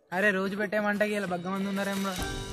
అరే రోజు పెట్టేమంటకి ఇలా బగ్గ మంది ఉన్నారేమో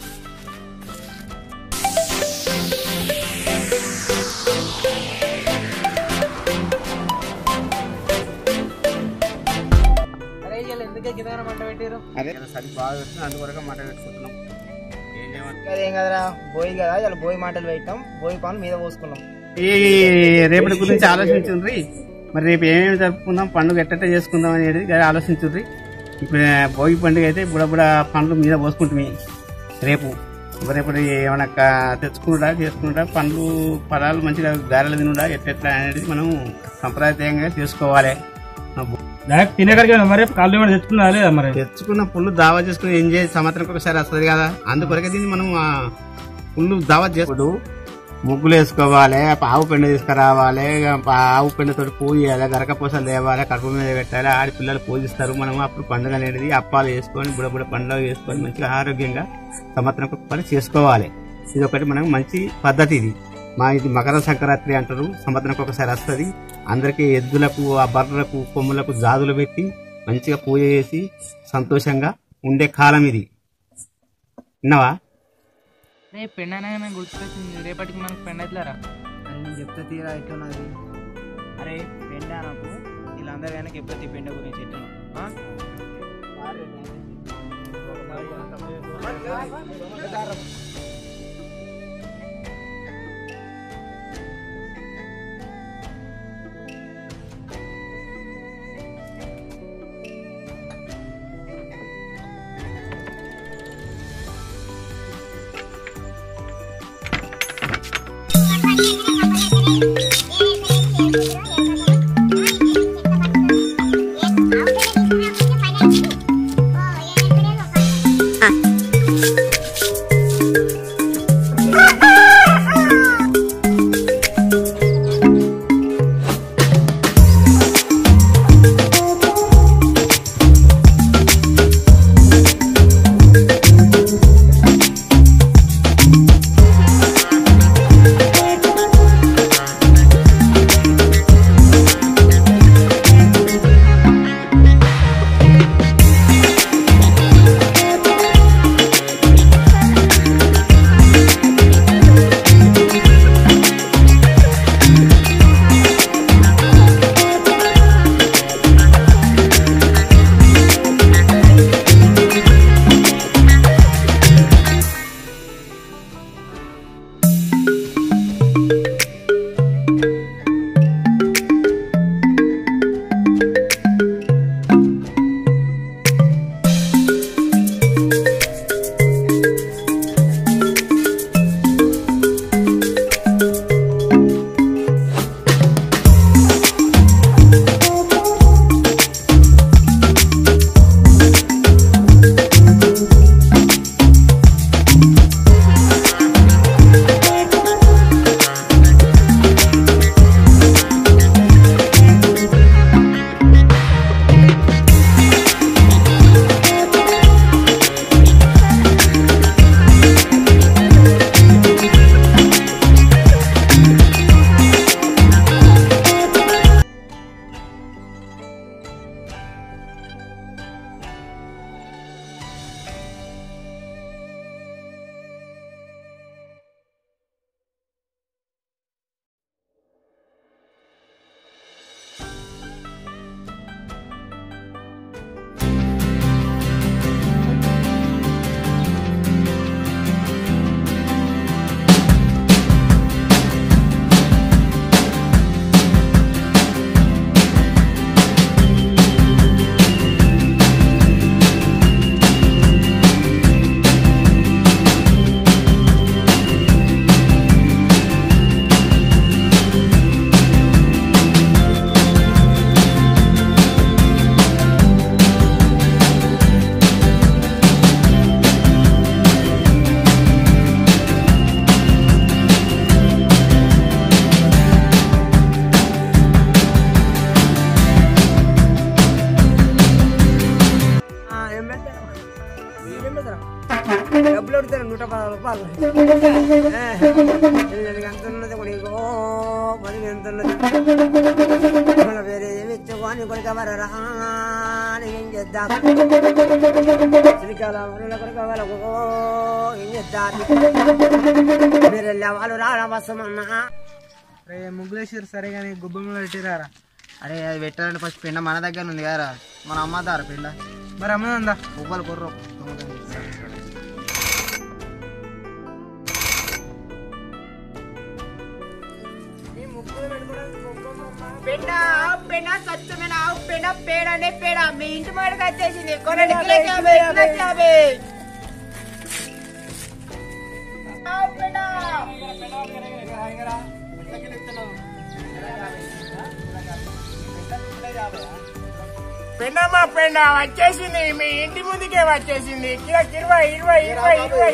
అరే ఇలా ఎందుకే గిదాన మంట పెట్టారు అదే సరి బాగా పెడుతుంది అందువరకు మాట పెట్టుకుంటున్నాం ఏం చేయమంటారు అదేం కదరా బోయి కదా ఇలా బోయి మాటలు పెట్టాం బోయి పాలు మీద పోసుకున్నాం ఈ రేపటి గురించి ఆలోచించుండ్రి మరి రేపు ఏమేమి జరుపుకుందాం పండుగ ఎట్ట చేసుకుందాం అనేది గది ఆలోచించుండ్రి ఇప్పుడు భోగి పండుగ అయితే బుడబుడ పండ్లు మీద పోసుకుంటుంది రేపు రేపు ఏమైనా క- తెచ్చుకుంటా చేసుకుంటా పండ్లు పదాలు మంచిగా గారెలు తినుడా ఎట్లా అనేది మనం సంప్రదాయంగా చేసుకోవాలి డైరెక్ట్ తినేకడికి మరి కాళ్ళు ఏమైనా తెచ్చుకున్నా లేదా మరి తెచ్చుకున్న పుల్లు దావా చేసుకుని ఎంజాయ్ సంవత్సరం ఒకసారి వస్తుంది కదా అందుకొరకే దీన్ని మనం ఆ పుల్లు దావా చేసుకుంటూ ముగ్గులు వేసుకోవాలి ఆవు పెండ తీసుకురావాలి ఇక ఆవు పెండతో పూజ చేయాలి గరకపోసలు తేవాలి కడుపు మీద పెట్టాలి ఆడి పిల్లలు పూజిస్తారు మనం అప్పుడు పండుగ అనేది అప్పాలు వేసుకొని బుడ బుడ పండుగ వేసుకొని మంచిగా ఆరోగ్యంగా సంవత్సరం ఒకటి చేసుకోవాలి ఇది ఒకటి మనకు మంచి పద్ధతి ఇది మా ఇది మకర సంక్రాంతి అంటారు సంవత్సరానికి ఒకసారి వస్తుంది అందరికీ ఎద్దులకు ఆ బర్రెలకు కొమ్ములకు జాదులు పెట్టి మంచిగా పూజ చేసి సంతోషంగా ఉండే కాలం ఇది విన్నావా రే పెండ అనగానే గుర్తుకొచ్చింది రేపటికి మనకు పెండ ఎట్లారా అని నేను చెప్తే తీరా ఎట్టున్నది అరే పెండ నాకు వీళ్ళందరూ వెనక ఎప్పుడు పెండ గురించి ఎట్టున్నా డబ్బులు అడుగుతారు నూట పదహారు రూపాయలు ఏ, వీళ్ళకి ఎంత ఉన్నది కూడా ఇగో మనకి ఎంత ఉన్నది మన వేరే ఏమి ఇచ్చుకోని కొడుక వరరా ఏం చేద్దాం అమెరికాల అమెరికా కొరకు వాళ్ళకు ఏం చేస్తారు మీరు వెళ్ళే వాళ్ళు రావడం వస్తామన్నా రే ముగ్గులేసారు సరే కానీ గుబ్బంలో పెట్టిరారా అరే అది పెట్టాలంటే ఫస్ట్ పిండ మన దగ్గర ఉంది కదా మన అమ్మదారా పిండ మరి అమ్మదా పువ్వులు కుర్ర పెండ పెండ స్వచ్ఛమైన ఆవు పెండ పేడనే పేడ మీ ఇంటి మాటకు వచ్చేసింది కొనండి కిలోకి యాభై కిలోకి యాభై ఆవు పెండ పెండమ్మా పెండ వచ్చేసింది మీ ఇంటి ముందుకే వచ్చేసింది కిలో ఇరవై ఇరవై ఇరవై ఇరవై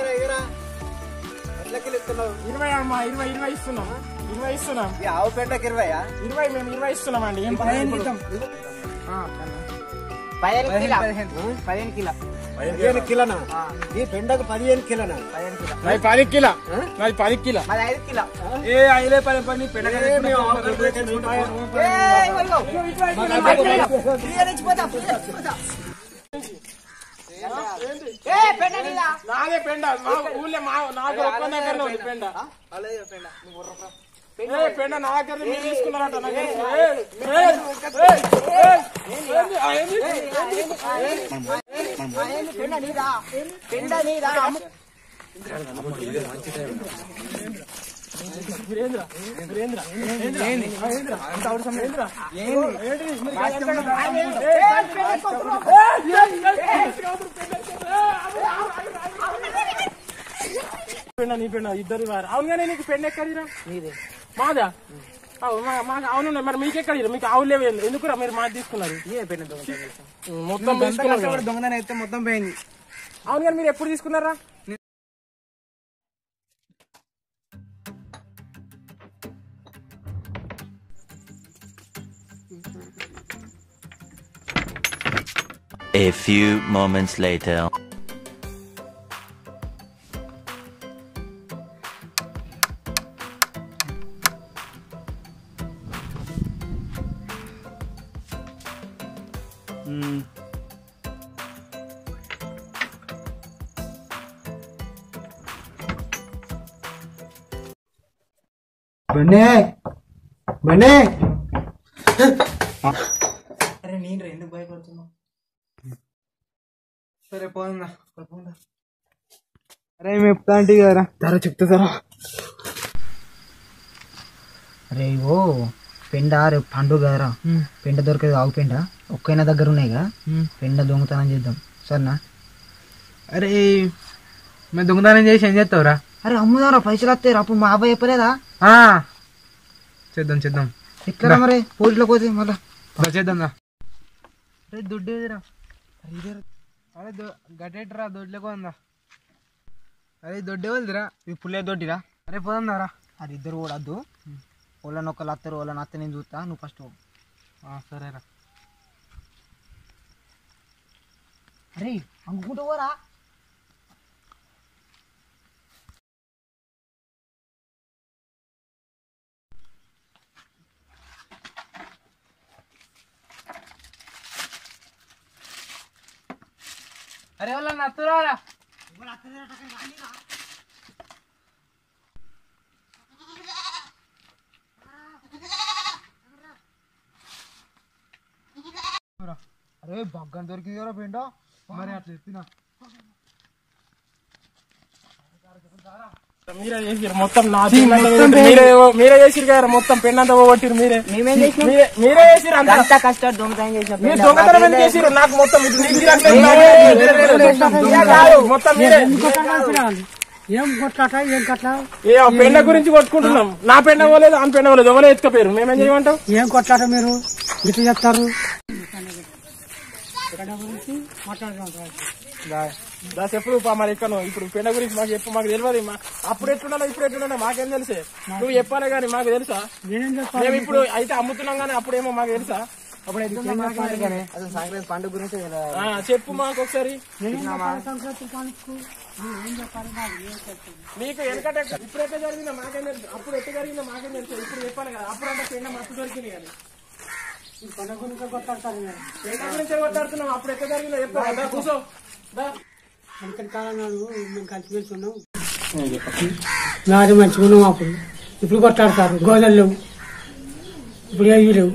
ఇరవై అమ్మా ఇరవై ఇరవై ఇస్తున్నాం ఇరవై ఇస్తున్నాం ఆవు పెండకి ఇరవైయా ఇరవై మేము ఇరవై ఇస్తున్నాం అండి ఏం పదిహేను పదిహేను కిలో పదిహేను కిలో పదిహేను కిలోనా ఈ పెండకు పదిహేను కిలోనా నాది పది కిలో నాది పది కిలో మాది ఐదు కిలో ఏ ఐదే పది పని పెండ ఏ పెండ నీలా నాదే పెండ మా ఊళ్ళో మా నాకు ఒక్క దగ్గర ఉంది పెండ ఏ పెండ నా దగ్గర మీరు తీసుకున్నారట నాకు తెలుసు. ఏ, ఏ, ఏ, ఏ, ఏంది? ఆ, ఏంది? పెండ నీదా పెండ నీదా పెండ నీ పెండ ఇద్దరు వారు అవునుగానే నీకు పెండ ఎక్కడిరా మాదా అవు, మా- మా- అవును మరి మీకు ఎక్కడ మీకు ఆవులు లేవు ఎందుకురా మీరు మాది తీసుకున్నారు మొత్తం తీసుకున్నారు కదా. దొంగదని అయితే మొత్తం పోయింది అవును కానీ మీరు ఎప్పుడు తీసుకున్నారా A few moments later. బండే బండే అరే నేను ఎందుకు భయపడుతున్నావు సరే పోదా పోదా అరే మేము ఎప్పుడా అంటే కదా ధర చెప్తా ధర అరే ఓ పెండ రేపు పండుగ కదరా పెండ దొరికేది ఆవు పెండ ఒక్కైనా దగ్గర ఉన్నాయిగా పెండ దొంగతనం చేద్దాం సరేనా అరే మేము దొంగతనం చేసి ఏం చేస్తావురా అరే అమ్ముదారా పైసలు వస్తాయి అప్పుడు మా అబ్బాయి చెప్పలేదా చేద్దాం చేద్దాం ఎట్లా మరి పోలీసులకు పోతే మళ్ళా దా చేద్దాం దా అరే దుడ్డేదిరా అరే గట్టేట్రా దొడ్లేకో ఉందా అరే దొడ్డే వదిరా ఇప్పుడులే దొడ్డిరా అరే పోదాం దారా అది ఇద్దరు కూడా వద్దు వాళ్ళని ఒకళ్ళు వస్తారు వాళ్ళని అత్త నేను చూస్తా నువ్వు ఫస్ట్ సరేరా అరే అనుకుంటూ పోరా అరే వాళ్ళ నత్తురారా అరే బగ్గం దొరికింది కదా పెండ మరి అట్లా ఎత్తినా మీరే చేసిరు మొత్తం నా మీరే మీరే చేసిరు కదా మొత్తం పెన్నంతా పోగొట్టిరు మీరే మీరే- మీరే చేసిరు అంతా అంత కష్టాలు దొంగతనం చేసిన మీరు దొంగతనం ఎందుకు చేసిరు నాకు మొత్తం ఇది నీకు తిరగట్లేదు, నాకు తిరగట్లేదు. ఇక కాదు, మొత్తం మీరే ఏం కొట్లాట ఏం కట్ల ఏ ఆ పెండ గురించి కొట్టుకుంటున్నాం నా పెండ పోలేదు ఆమె పెండ పోలేదు ఎవరో ఎత్తుకపోయారు మేమేం చేయమంటాం ఏం కొట్లాట మీరు ఇట్లా చెప్తారు దాస్ ఎప్పుడు పా మరి ఇక్కడ ఇప్పుడు పెండ గురించి మాకు చెప్పు మాకు తెలియదు మా- అప్పుడు ఎట్లుండాలో ఇప్పుడు ఎట్లుండాలో మాకేం తెలుసే నువ్వు చెప్పాలి కానీ మాకు తెలుసా మేము ఇప్పుడు అయితే అమ్ముతున్నాం కానీ అప్పుడేమో మాకు తెలుసా అప్పుడు ఎట్లుందో మాకు తెలియదు. అసలు సంక్రాంతి పండుగ గురించి ఆ, చెప్పు మాకు ఒకసారి మీకు వెనకట ఇప్పుడు ఎట్లా జరిగిందో మాకేం తెలుసు అప్పుడు ఎట్లా జరిగిందో మాకేం తెలుసు ఇప్పుడు చెప్పాలి కదా అప్పుడు అంటే పెండ మస్తు దొరికింది కానీ పెండ గురించి కొట్టాడుతున్నాం అప్పుడు ఎట్లా జరిగిందో చెప్పు అదా కూర్చో వెనకటి కాలం నాడు మేము కలిసిమెలిసి ఉన్నాం నాది మంచిగా ఉన్నాం అప్పుడు ఇప్పుడు కొట్టాడతారు గోదలు లేవు ఇప్పుడు ఏవి లేవు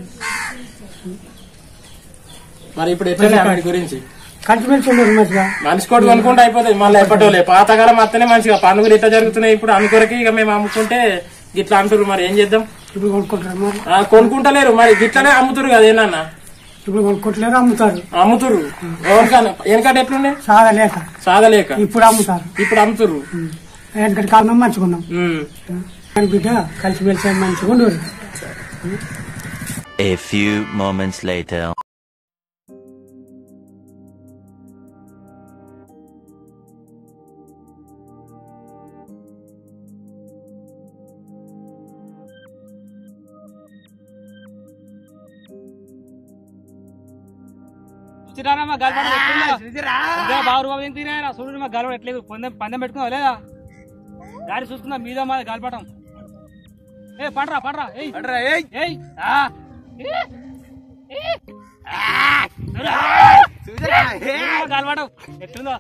మరి ఇప్పుడు ఎట్లా వాడి గురించి కలిసిమెలిసి ఉన్నారు మంచిగా మనిషి కోటి కొనుక్కుంటే అయిపోతుంది మళ్ళీ ఎప్పటోలే పాతకాలం అత్తనే మంచిగా పండుగలు ఇట్లా జరుగుతున్నాయి ఇప్పుడు అనుకొరకి ఇక మేము అమ్ముకుంటే ఇట్లా అంటారు మరి ఏం చేద్దాం ఇప్పుడు కొనుక్కుంటారు మరి ఆ, కొనుక్కుంటలేరు మరి గిట్లనే అమ్ముతురు కదా ఏనన్నా ఇప్పుడు కొనుక్కుంటలేరు అమ్ముతారు అమ్ముతురు ఎవరికన్నా వెనకట ఎట్లుండే సాగలేక సాగలేక ఇప్పుడు అమ్ముతారు ఇప్పుడు అమ్ముతురు వెనకటి కాలం మంచిగా ఉన్నాం ఉమ్. కానీ బిడ్డ కలిసిమెలిసి మంచిగా ఉండరు A few moments later. చిరానమ్మా గాలిపటం ఎట్లుందో? బావు రూపాయలు ఏం తిరిగారా చూడు మా గాలిపటం ఎట్లేదు పందెం పందెం పెట్టుకున్నావు లేదా దారి చూస్తున్నా మీద మా గాలిపటం ఏ పండ్రా పండ్రా ఏయ్ ఏయ్ ఏయ్ ఆ. ఏ. ఏ. ఆ. చూడురా, గాలిపటం ఎట్లుందో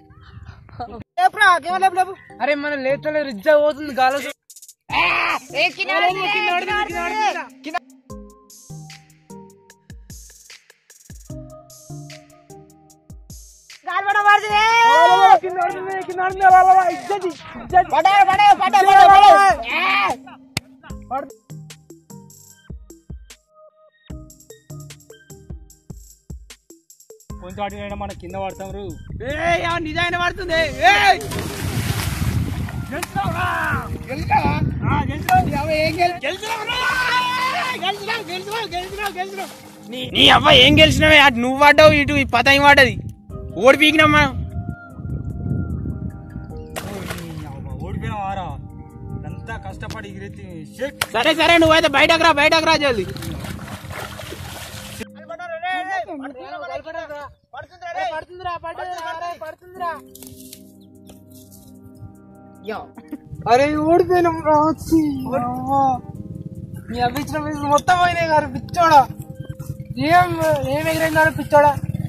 అరే మన లేతలో రిజ్జా పోతుంది గాలి కొంచెం అటు ఇటు మన కింద పడతాం రూ నిజాయిన పడుతుంది నీ అవ్వ ఏం గెలిచినవే అటు నువ్వు పడ్డావు ఇటు ఈ పతంగి పడ్డది ఓడి పీకినమ్మా ఓడిపోయిన వారా అంతా కష్టపడి ఎగిరెత్తి షేక్ సరే సరే నువ్వైతే బయటకు రా బయటకు రా జల్ది అరే ఓడిపోయినాం రా వచ్చి మీ అవ్వించిన పైసలు మొత్తం పోయినాయి గారు పిచ్చోడా ఏం ఏం ఎగిరైంది గారు పిచ్చోడా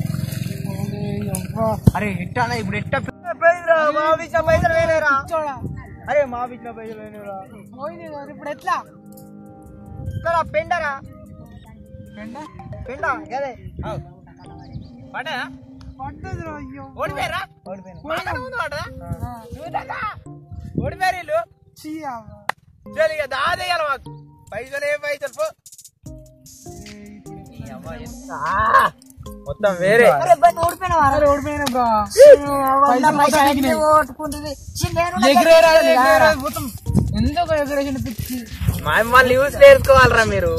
అరే ఎట్టానా ఇప్పుడు ఎట్ట మా అవ్వించిన పైసలు వేరేరా అరే మా అవ్వించిన పైసలు వేరేరా పోయినాయి గారు ఇప్పుడు ఎట్లా ఇక్కడ పెండరా పెండ పెండ అదే పడ్డా పడ్డది అయ్యో ఓడిపోయారా ఓడిపోయినా ఓడిపోయారు వీళ్ళు చల్ ఇక దాదేయాల మాకు పైసలు ఏ పైసలు పో మొత్తం వేరే ఓడిపోయినా బ్రా ఎగిరేరా ఎగిరేరా మొత్తం ఎందుకు ఎగిరేసిన పిచ్చి మళ్ళీ యూస్ చేసుకోవాలరా మీరు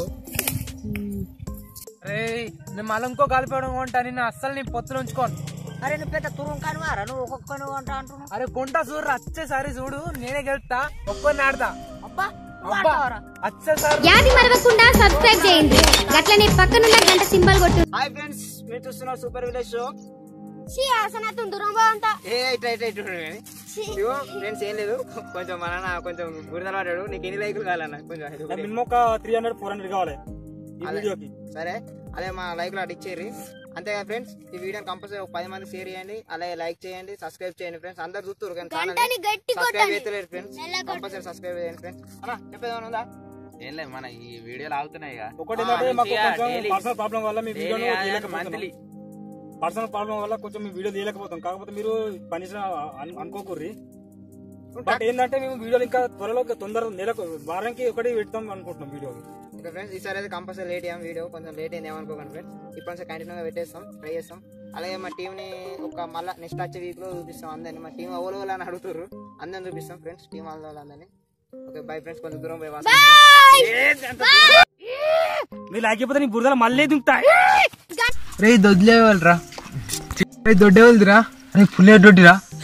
రే నేను మళ్ళీ ఇంకో కలిపడం కొంటా నిన్ను అస్సలు నీ పొత్తులు ఉంచుకోను అరే నువ్వు పెద్ద తురుం కాని వారా నువ్వు ఒక్కొక్క నువ్వు అంటా అంటున్నావు అరే కొంట చూడు వచ్చేసారి చూడు నేనే గెలుస్తా ఒక్కరిని ఆడతా అబ్బా నువ్వు అబ్బా ఆడతావరా వచ్చేసారి యాది మరవకుండా సబ్స్క్రైబ్ చేయండి గట్లనే పక్కనున్న గంట సింబల్ కొట్టు హాయ్ ఫ్రెండ్స్ మీరు చూస్తున్నారు సూపర్ విలేజ్ షో దూరం బాగుంటా ఏ ఇట్లా ఇట్లా ఇట్లా ఇగో ఫ్రెండ్స్ ఏం లేదు కొంచెం మన నాన్న కొంచెం గురిదల పడ్డాడు నీకు ఎన్ని లైకులు కావాలన్న కొంచెం ఇది ఒకటి. మినిమం ఒక త్రీ హండ్రెడ్ ఫోర్ హండ్రెడ్ కావాలి ఈ అదే. వీడియోకి సరే అదే మా లైక్లు అటు ఇచ్చేరి అంతేగా ఫ్రెండ్స్ ఈ వీడియోని కంపల్సరీ ఒక పది మంది షేర్ చేయండి అలాగే లైక్ చేయండి సబ్స్క్రైబ్ చేయండి ఫ్రెండ్స్ అందరు చూస్తారు కానీ ఛానల్ సబ్స్క్రైబ్ చేయలేరు ఫ్రెండ్స్ కంపల్సరీ సబ్స్క్రైబ్ చేయండి ఫ్రెండ్స్ అన్న చెప్పేది ఉందా ఏం లేదు మన ఈ వీడియోలు ఆగుతున్నాయి ఇక. ఒకటి ఏంటంటే మాకు మంచిగా కొంచెం daily. పర్సనల్ ప్రాబ్లం వల్ల మీ వీడియోలు Daily కాదు, తీయలేకపోతున్నాం monthly. పర్సనల్ ప్రాబ్లం వల్ల కొంచెం మీ వీడియో తీయలేకపోతాం కాకపోతే మీరు పనిచిన అనుకోకూర్రి బట్ ఏంటంటే మేము వీడియోలు ఇంకా త్వరలో తొందర నెలకు వారానికి ఒకటి పెడతాం అనుకుంటున్నాం వీడియో ఇంకా ఫ్రెండ్స్ ఈసారి అయితే కంపల్సరీ లేట్ అయ్యాం వీడియో కొంచెం లేట్ అయింది ఏమనుకోకండి ఫ్రెండ్స్ ఇప్పుడు నుంచి కంటిన్యూగా పెట్టేస్తాం ట్రై చేస్తాం అలాగే మా టీంని ఒక మళ్ళీ నెక్స్ట్ వచ్చే వీక్ లో చూపిస్తాం అందరిని మా టీం ఓవర్ అని అడుగుతారు అందరిని చూపిస్తాం ఫ్రెండ్స్ టీం వాళ్ళ అందరినీ ఓకే బై ఫ్రెండ్స్ కొంచెం దూరం పోయి వాసన. మీరు లేకపోతే నీ బురదలు మళ్ళీ దింపుతా రే దొడ్లేవాళ్ళరా రే దొడ్డేవాళ్ళదిరా రే పుల్లే దొడ్డిరా